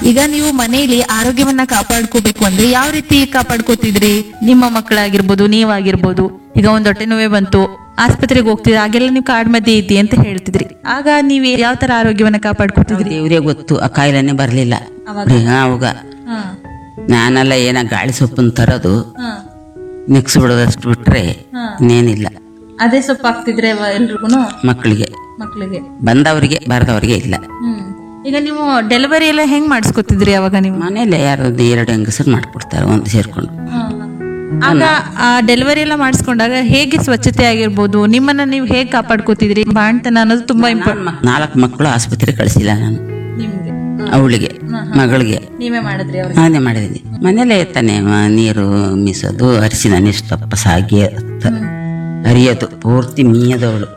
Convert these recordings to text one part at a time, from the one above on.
ಈಗ ನೀವು ಮನೆಯಲ್ಲಿ ಆರೋಗ್ಯವನ್ನ ಕಾಪಾಡ್ಕೋಬೇಕು ಅಂದ್ರೆ ಯಾವ ರೀತಿ ಕಾಪಾಡ್ಕೋತಿದ್ರಿ ನಿಮ್ಮ ಮಕ್ಕಳಾಗಿರ್ಬೋದು ನೀವಾಗಿರ್ಬೋದು ಈಗ ಒಂದ್ ಹೊಟ್ಟೆ ನೋವೇ ಬಂತು ಆಸ್ಪತ್ರೆಗೆ ಹೋಗ್ತಿದ್ರಿ ಆಗೆಲ್ಲ ನೀವು ಕಾಡ್ ಮಧ್ಯೆ ಇದ್ದಿ ಅಂತ ಹೇಳ್ತಿದ್ರಿ ಆಗ ನೀವು ಯಾವ ತರ ಆರೋಗ್ಯವನ್ನ ಕಾಪಾಡ್ಕೋತಿದ್ರಿ ದೇವ್ರಿಗೆ ಗೊತ್ತು ಆ ಕಾಯಿಲೆನೇ ಬರಲಿಲ್ಲ ಅವಾಗ ನಾನೆಲ್ಲ ಏನ ಗಾಳಿ ಸೊಪ್ಪನ್ನು ತರೋದು ಮಿಕ್ಸ್ ಬಿಡೋದಷ್ಟು ಬಿಟ್ರೆ ಇನ್ನೇನಿಲ್ಲ ಅದೇ ಸೊಪ್ಪು ಹಾಕ್ತಿದ್ರೆ ಎಲ್ರಿಗೂ ಮಕ್ಕಳಿಗೆ ಮಕ್ಕಳಿಗೆ ಬಂದವರಿಗೆ ಬಾರದವರಿಗೆ ಇಲ್ಲ ಈಗ ನೀವು ಡೆಲಿವರಿ ಎಲ್ಲ ಹೆಂಗ್ ಮಾಡಿಸ್ಕೊತಿದ್ರಿ ಅವಾಗ ನೀವು ಮನೇಲೆ ಯಾರು ಎರಡು ಹೆಂಗಸರು ಮಾಡ್ಕೊಡ್ತಾರೆ ಒಂದು ಸೇರ್ಕೊಂಡು ಆಗ ಆ ಡೆಲಿವರಿ ಎಲ್ಲ ಮಾಡಿಸ್ಕೊಂಡಾಗ ಹೇಗೆ ಸ್ವಚ್ಛತೆ ಆಗಿರ್ಬೋದು ನಿಮ್ಮನ್ನ ನೀವು ಹೇಗೆ ಕಾಪಾಡ್ಕೋತಿದ್ರಿ ಬಾಣ್ತನ ಅನ್ನೋದು ತುಂಬಾ ಇಂಪಾರ್ಟೆಂಟ್ ನಾಲ್ಕು ಮಕ್ಕಳು ಆಸ್ಪತ್ರೆ ಕಳಿಸಿಲ್ಲ ನಾನು ನಿಮ್ಗೆ ಅವಳಿಗೆ ಮಗಳಿಗೆ ನೀವೇ ಮಾಡಿದ್ರಿ ಅವ್ರಿಗೆ ನಾನೇ ಮಾಡಿದ್ದೀನಿ ಮನೇಲೆ ತಾನೆ ಮ- ನೀರು ಮೀಸೋದು ಅರಿಶಿನ ನಿಷ್ಟಪ್ಪ ಸಾಗಿ ಅರಿಯೋದು ಪೂರ್ತಿ ಮೀಯದವಳು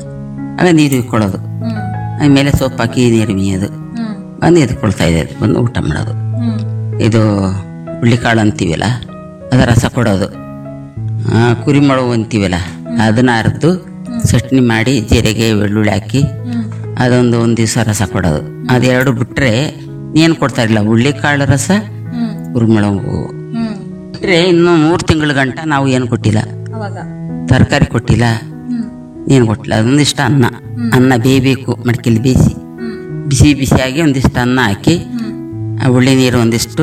ಆಗ ನೀರು ಇಕ್ಕೊಳ್ಳೋದು ಆಮೇಲೆ ಸೊಪ್ಪು ಹಾಕಿ ನೀರು ಮೀಯೋದು ಬಂದು ಎದ್ಕೊಳ್ತಾ ಇದೆ ಬಂದು ಊಟ ಮಾಡೋದು ಇದು ಹುಳ್ಳಿಕಾಳು ಅಂತೀವಲ್ಲ ಅದರ ರಸ ಕೊಡೋದು ಆ, ಕುರಿಮೊಳವು ಅಂತೀವಲ್ಲ ಅದನ್ನ ಅರ್ದು ಚಟ್ನಿ ಮಾಡಿ ಜೀರಿಗೆ ಬೆಳ್ಳುಳ್ಳಿ ಹಾಕಿ ಅದೊಂದು ಒಂದು ದಿವಸ ರಸ ಕೊಡೋದು ಅದೆರಡು ಬಿಟ್ರೆ ಏನು ಕೊಡ್ತಾ ಇರಲಿಲ್ಲ ಹುಳ್ಳಿಕಾಳು ರಸ ಕುರಿಮೊಳವು ಬಿಟ್ರೆ ಇನ್ನು ಮೂರು ತಿಂಗಳ ಗಂಟ ನಾವು ಏನು ಕೊಟ್ಟಿಲ್ಲ ಅವಾಗ ತರಕಾರಿ ಕೊಟ್ಟಿಲ್ಲ ಏನು ಕೊಟ್ಟಿಲ್ಲ ಅದೊಂದಿಷ್ಟು ಅನ್ನ ಅನ್ನ ಬೇಯಬೇಕು ಮಡಕೆಲಿ ಬೇಯಿಸಿ ಬಿಸಿ ಬಿಸಿಯಾಗಿ ಒಂದಿಷ್ಟು ಅನ್ನ ಹಾಕಿ ಆ ಉಳ್ಳಿ ನೀರು ಒಂದಿಷ್ಟು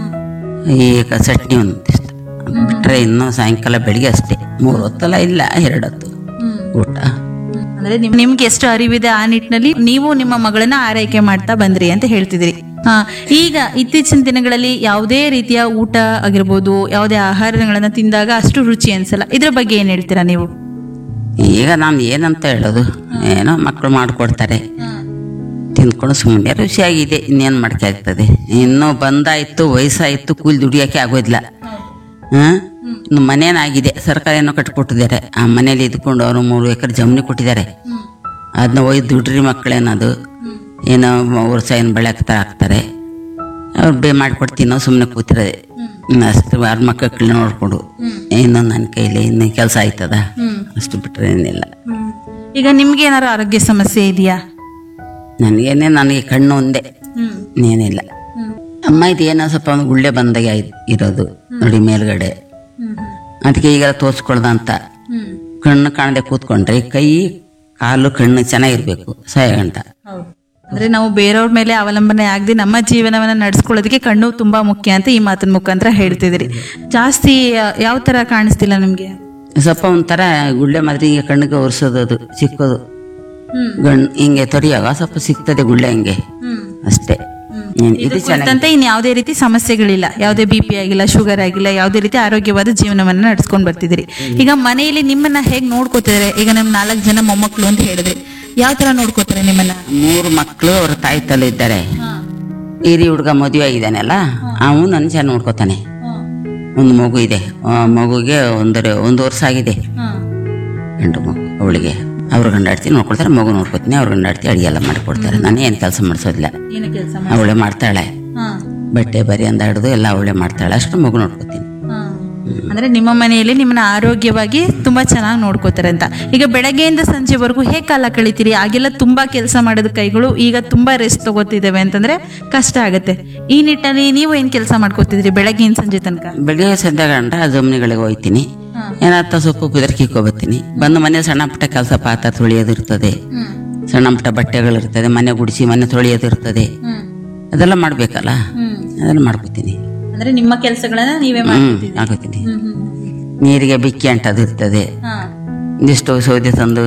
ಈ ಕ- ಚಟ್ನಿ ಒಂದಿಷ್ಟು ಬಿಟ್ರೆ ಇನ್ನು ಸಾಯಂಕಾಲ ಬೆಳಿಗ್ಗೆ ಅಷ್ಟೇ ಮೂರು ಹೊತ್ತಲ್ಲ ಇಲ್ಲ ಎರಡು ಹೊತ್ತು ಊಟ ಅಂದ್ರೆ ನಿಮ್- ನಿಮ್ಗೆ ಎಷ್ಟು ಅರಿವಿದೆ ಆ ನಿಟ್ಟಿನಲ್ಲಿ ನೀವು ನಿಮ್ಮ ಮಗಳನ್ನ ಆರೈಕೆ ಮಾಡ್ತಾ ಬಂದ್ರಿ ಅಂತ ಹೇಳ್ತಿದ್ರಿ ಹಾ ಈಗ ಇತ್ತೀಚಿನ ದಿನಗಳಲ್ಲಿ ಯಾವುದೇ ರೀತಿಯ ಊಟ ಆಗಿರ್ಬೋದು ಯಾವುದೇ ಆಹಾರಗಳನ್ನ ತಿಂದಾಗ ಅಷ್ಟು ರುಚಿ ಅನ್ಸಲ್ಲ ಇದ್ರ ಬಗ್ಗೆ ಏನ್ ಹೇಳ್ತೀರಾ ನೀವು ಈಗ ನಾನು ಏನಂತ ಹೇಳೋದು ಏನೋ ಮಕ್ಕಳು ಮಾಡಿಕೊಡ್ತಾರೆ ತಿಂದ್ಕೊಂಡು ಸುಮ್ಮನೆ ರುಚಿಯಾಗಿದೆ ಇನ್ನೇನು ಮಾಡಕ್ಕೆ ಆಗ್ತದೆ ಇನ್ನು ಬಂದಾಯ್ತು ವಯಸ್ಸಾಯ್ತು ಕೂಲಿ ದುಡಿಯೋಕೆ ಆಗೋದಿಲ್ಲ ಹಾಂ ಇನ್ನು ಮನೇನಾಗಿದೆ ಸರ್ಕಾರ ಏನೋ ಕಟ್ಟಿಕೊಟ್ಟಿದ್ದಾರೆ ಆ ಮನೇಲಿ ಇದ್ಕೊಂಡು ಅವರು ಮೂರು ಎಕರೆ ಜಮೀನು ಕೊಟ್ಟಿದ್ದಾರೆ ಅದನ್ನ ಒಯ್ದು ದುಡ್ರಿ ಮಕ್ಕಳೇನದು ಏನೋ ವರ್ಷ ಏನು ಬೆಳೆ ಹಾಕ್ತಾರೆ ಹಾಕ್ತಾರೆ ಅವ್ರು ಬೇ ಮಾಡಿಕೊಡ್ತೀನಿ ನಾವು ಸುಮ್ಮನೆ ಕೂತಿರೋದೆ ಇನ್ನು ಅಷ್ಟು ಆರು ಮಕ್ಕಳು ನೋಡ್ಕೊಂಡು ಇನ್ನು ನನ್ನ ಕೈಲಿ ಇನ್ನು ಕೆಲಸ ಆಯ್ತದ ಅಷ್ಟು ಬಿಟ್ಟರೆ ಏನಿಲ್ಲ ಈಗ ನಿಮ್ಗೆ ಏನಾರು ಆರೋಗ್ಯ ಸಮಸ್ಯೆ ಇದೆಯಾ ನನಗೇನೆ ನನಗೆ ಕಣ್ಣು ಒಂದೇ ಏನಿಲ್ಲ ಅಮ್ಮ ಇದು ಏನೋ ಸ್ವಲ್ಪ ಒಂದು ಗುಳ್ಳೆ ಬಂದಾಗೆ ಆಯ್ತು ಇರೋದು ನೋಡಿ ಮೇಲ್ಗಡೆ ಅದಕ್ಕೆ ಈಗ ತೋರಿಸ್ಕೊಳ್ದಂತ ಕಣ್ಣು ಕಾಣದೆ ಕೂತ್ಕೊಂಡ್ರೆ ಕೈ ಕಾಲು ಕಣ್ಣು ಚೆನ್ನಾಗಿರ್ಬೇಕು ಸಾಯ ಗಂಟ ಅಂದ್ರೆ ನಾವು ಬೇರೆಯವ್ರ ಮೇಲೆ ಅವಲಂಬನೆ ಆಗದೆ ನಮ್ಮ ಜೀವನವನ್ನ ನಡೆಸ್ಕೊಳ್ಳೋದಕ್ಕೆ ಕಣ್ಣು ತುಂಬಾ ಮುಖ್ಯ ಅಂತ ಈ ಮಾತಿನ ಮುಖಾಂತರ ಹೇಳ್ತಿದ್ರಿ ಜಾಸ್ತಿ ಯಾವ ತರ ಕಾಣಿಸ್ತಿಲ್ಲ ನಿಮ್ಗೆ ಸ್ವಲ್ಪ ಒಂಥರ ಗುಳ್ಳೆ ಮಾತ್ರ ಈಗ ಕಣ್ಣಿಗೆ ಒರೆಸೋದು ಅದು ಸಿಕ್ಕೋದು ಗಣ್ ಹಿಂಗೆ ತೊರಿಯಾಗ ಸ್ವಲ್ಪ ಸಿಗ್ತದೆ ಗುಳ್ಳೆ ಹಿಂಗೆ ಅಷ್ಟೇ ಏನ್- ಇದು ಚೆನ್ನಾಗಿ ಕುರಿತಂತೆ ಇನ್ ಯಾವುದೇ ರೀತಿ ಸಮಸ್ಯೆಗಳಿಲ್ಲ ಯಾವುದೇ ಬಿ ಪಿ ಆಗಿಲ್ಲ ಶುಗರ್ ಆಗಿಲ್ಲ ಯಾವುದೇ ರೀತಿ ಆರೋಗ್ಯವಾದ ಜೀವನವನ್ನ ನಡೆಸ್ಕೊಂಡ್ ಬರ್ತಿದ್ದೀರಿ ಈಗ ಮನೆಯಲ್ಲಿ ನಿಮ್ಮನ್ನ ಹೇಗ್ ನೋಡ್ಕೋತಿದ್ದಾರೆ ಈಗ ನಮ್ ನಾಲ್ಕು ಜನ ಮೊಮ್ಮಕ್ಕಳು ಅಂತ ಹೇಳಿದ್ರಿ ಯಾವ ತರ ನೋಡ್ಕೋತಾರೆ ನಿಮ್ಮನ್ನ ಮೂರು ಮಕ್ಕಳು ಅವ್ರ ತಾಯಿ ತಲೆ ಇದ್ದಾರೆ ಹಿರಿ ಹುಡುಗ ಮದುವೆ ಆಗಿದ್ದಾನಲ್ಲ ಅವನು ನನ್ನ ಚೆನ್ನಾಗಿ ನೋಡ್ಕೋತಾನೆ ಒಂದು ಮಗು ಇದೆ ಆ ಮಗುಗೆ ಒಂದರೆ ಒಂದು ವರ್ಷ ಆಗಿದೆ ಗಂಡು ಮಗು ಅವಳಿಗೆ ಅವ್ರ ಗಂಡಾಡ್ತಿ ನೋಡ್ಕೊಳ್ತಾರೆ ಮಗು ನೋಡ್ಕೊತೀನಿ ಅವ್ರ ಗಂಡಾಡ್ತಿ ಅಡಿಗೆ ಎಲ್ಲ ಮಾಡಿಕೊಡ್ತಾರೆ ನಾನು ಏನು ಕೆಲಸ ಮಾಡಿಸೋದಿಲ್ಲ ಏನು ಕೆಲಸ ಅವಳೆ ಮಾಡ್ತಾಳೆ ಬಟ್ಟೆ ಬರಿ ಅಂದ ಹಿಡಿದು ಎಲ್ಲ ಅವಳೆ ಮಾಡ್ತಾಳೆ ಅಷ್ಟು ಮಗು ನೋಡ್ಕೊತೀನಿ ಅಂದ್ರೆ ನಿಮ್ಮ ಮನೆಯಲ್ಲಿ ನಿಮ್ಮನ್ನ ಆರೋಗ್ಯವಾಗಿ ತುಂಬಾ ಚೆನ್ನಾಗಿ ನೋಡ್ಕೋತಾರೆ ಅಂತ ಈಗ ಬೆಳಗ್ಗೆಯಿಂದ ಸಂಜೆವರೆಗೂ ಹೇಗೆ ಕಾಲ ಕಳಿತೀರಿ ಆಗೆಲ್ಲ ತುಂಬಾ ಕೆಲಸ ಮಾಡೋದ ಕೈಗಳು ಈಗ ತುಂಬಾ ರೆಸ್ಟ್ ತಗೋತಿದ್ದೇವೆ ಅಂತಂದ್ರೆ ಕಷ್ಟ ಆಗುತ್ತೆ ಈ ನಿಟ್ಟಿನಲ್ಲಿ ನೀವು ಏನ್ ಕೆಲಸ ಮಾಡ್ಕೋತಿದ್ರಿ ಬೆಳಗ್ಗೆಯಿಂದ ಸಂಜೆ ತನಕ ಬೆಳಿಗ್ಗೆ ಸಂಜೆ ಗಂಟ ಜಮೀನುಗಳಿಗೆ ಹೋಗ್ತೀನಿ ಏನಾಗ್ತಾ ಸೊಪ್ಪು ಬೆದರ್ಕಿಕೊ ಬರ್ತೀನಿ ಬಂದು ಮನೆ ಸಣ್ಣ ಪುಟ್ಟ ಕೆಲಸ ಪಾತ್ರ ತೊಳೆಯೋದು ಇರ್ತದೆ ಸಣ್ಣ ಪುಟ್ಟ ಬಟ್ಟೆಗಳಿರ್ತದೆ ಮನೆ ಗುಡಿಸಿ ಮನೆ ತೊಳೆಯೋದು ಇರ್ತದೆ ಅದೆಲ್ಲ ಮಾಡ್ಬೇಕಲ್ಲ ಅದೆಲ್ಲ ಮಾಡ್ಕೋತೀನಿ ಅಂದ್ರೆ ನಿಮ್ಮ ಕೆಲಸಗಳನ್ನ ನೀವೇ ಹ್ಮ್ ಹಾಕೋತೀನಿ ನೀರಿಗೆ ಬಿಕ್ಕಿ ಅಂಟದು ಇರ್ತದೆ ಒಂದಿಷ್ಟು ಸೌದೆ ತಂದು